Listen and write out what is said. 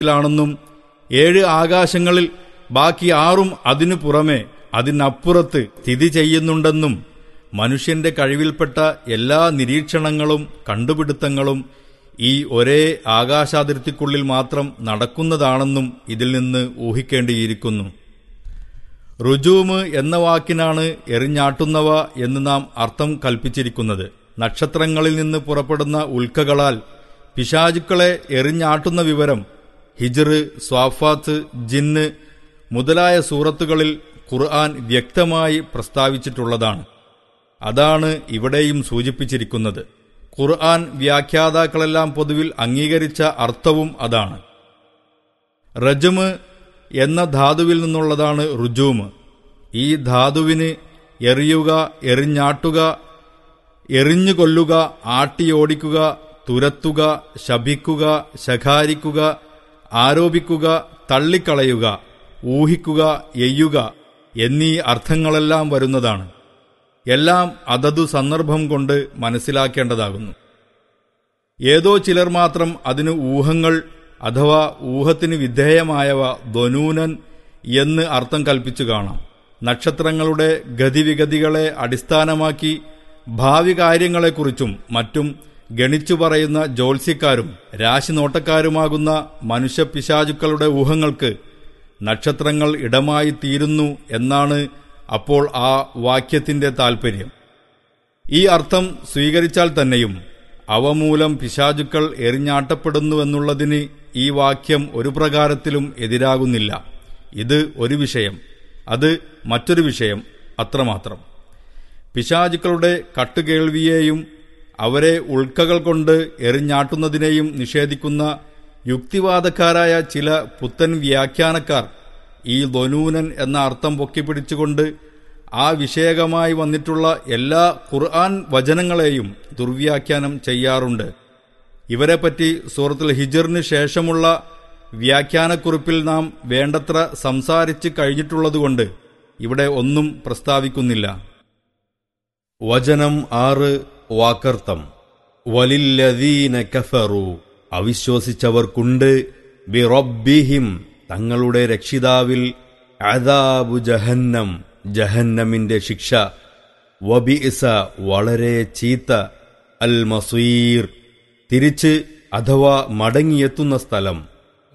ാണെന്നും ഏഴ് ആകാശങ്ങളിൽ ബാക്കി ആറും അതിനു പുറമെ അതിനപ്പുറത്ത് സ്ഥിതി ചെയ്യുന്നുണ്ടെന്നും മനുഷ്യന്റെ കഴിവിൽപ്പെട്ട എല്ലാ നിരീക്ഷണങ്ങളും കണ്ടുപിടുത്തങ്ങളും ഈ ഒരേ ആകാശാതിർത്തിക്കുള്ളിൽ മാത്രം നടക്കുന്നതാണെന്നും ഇതിൽ നിന്ന് ഊഹിക്കേണ്ടിയിരിക്കുന്നു റുജൂമ് എന്ന വാക്കിനാണ് എറിഞ്ഞാട്ടുന്നവ എന്ന് നാം അർത്ഥം കൽപ്പിച്ചിരിക്കുന്നത് നക്ഷത്രങ്ങളിൽ നിന്ന് പുറപ്പെടുന്ന ഉൽക്കകളാൽ പിശാചുക്കളെ എറിഞ്ഞാട്ടുന്ന വിവരം ഹിജർ സ്വാഫാത്ത് ജിന്ന് മുതലായ സൂറത്തുകളിൽ ഖുർആൻ വ്യക്തമായി പ്രസ്താവിച്ചിട്ടുള്ളതാണ് അതാണ് ഇവിടെയും സൂചിപ്പിച്ചിരിക്കുന്നത് ഖുർആൻ വ്യാഖ്യാതാക്കളെല്ലാം പൊതുവിൽ അംഗീകരിച്ച അർത്ഥവും അതാണ് റജമ് എന്ന ധാതുവിൽ നിന്നുള്ളതാണ് റുജൂമ് ഈ ധാതുവിന് എറിയുക എറിഞ്ഞാട്ടുക എറിഞ്ഞു കൊല്ലുക ആട്ടിയോടിക്കുക തുരത്തുക ശപിക്കുക ശകാരിക്കുക ആരോപിക്കുക തള്ളിക്കളയുക ഊഹിക്കുക എയ്യുക എന്നീ അർത്ഥങ്ങളെല്ലാം വരുന്നതാണ് എല്ലാം അതതു സന്ദർഭം കൊണ്ട് മനസ്സിലാക്കേണ്ടതാകുന്നു ഏതോ ചിലർ മാത്രം അതിന് ഊഹങ്ങൾ അഥവാ ഊഹത്തിന് വിധേയമായവ ധ്വനൂനൻ എന്ന് അർത്ഥം കൽപ്പിച്ചു കാണാം നക്ഷത്രങ്ങളുടെ ഗതിവിഗതികളെ അടിസ്ഥാനമാക്കി ഭാവി കാര്യങ്ങളെക്കുറിച്ചും മറ്റും ഗണിച്ചു പറയുന്ന ജ്യോത്സ്യക്കാരും രാശിനോട്ടക്കാരുമാകുന്ന മനുഷ്യപിശാചുക്കളുടെ ഊഹങ്ങൾക്ക് നക്ഷത്രങ്ങൾ ഇടമായി തീരുന്നു എന്നാണ് അപ്പോൾ ആ വാക്യത്തിന്റെ താൽപ്പര്യം ഈ അർത്ഥം സ്വീകരിച്ചാൽ തന്നെയും അവ മൂലം പിശാചുക്കൾ എറിഞ്ഞാട്ടപ്പെടുന്നുവെന്നുള്ളതിന് ഈ വാക്യം ഒരു പ്രകാരത്തിലും എതിരാകുന്നില്ല ഇത് ഒരു വിഷയം അത് മറ്റൊരു വിഷയം അത്രമാത്രം പിശാചുക്കളുടെ കട്ടുകേൾവിയെയും അവരെ ഉൾക്കകൾ കൊണ്ട് എറിഞ്ഞാട്ടുന്നതിനെയും നിഷേധിക്കുന്ന യുക്തിവാദക്കാരായ ചില പുത്തൻ വ്യാഖ്യാനക്കാർ ഈ ധനൂനൻ എന്ന അർത്ഥം പൊക്കിപ്പിടിച്ചുകൊണ്ട് ആ വിഷയകമായി വന്നിട്ടുള്ള എല്ലാ ഖുർആൻ വചനങ്ങളെയും ദുർവ്യാഖ്യാനം ചെയ്യാറുണ്ട് ഇവരെപ്പറ്റി സൂറത്തുൽ ഹിജറിന് ശേഷമുള്ള വ്യാഖ്യാനക്കുറിപ്പിൽ നാം വേണ്ടത്ര സംസാരിച്ച് കഴിഞ്ഞിട്ടുള്ളതുകൊണ്ട് ഇവിടെ ഒന്നും പ്രസ്താവിക്കുന്നില്ല വചനം ആറ് വാക്കർത്തം വലില്ലദീന കഫറു അവിശ്വസിച്ചവർക്കുണ്ട് ബിറബ്ബിഹിം തങ്ങളുടെ രക്ഷിതാവിൽ അദാബു ജഹന്നം ജഹന്നമിന്റെ ശിക്ഷ വബിഇസ വളരെ ചീത്ത അൽ മസീർ തിരിച്ച് അഥവാ മടങ്ങിയെത്തുന്ന സ്ഥലം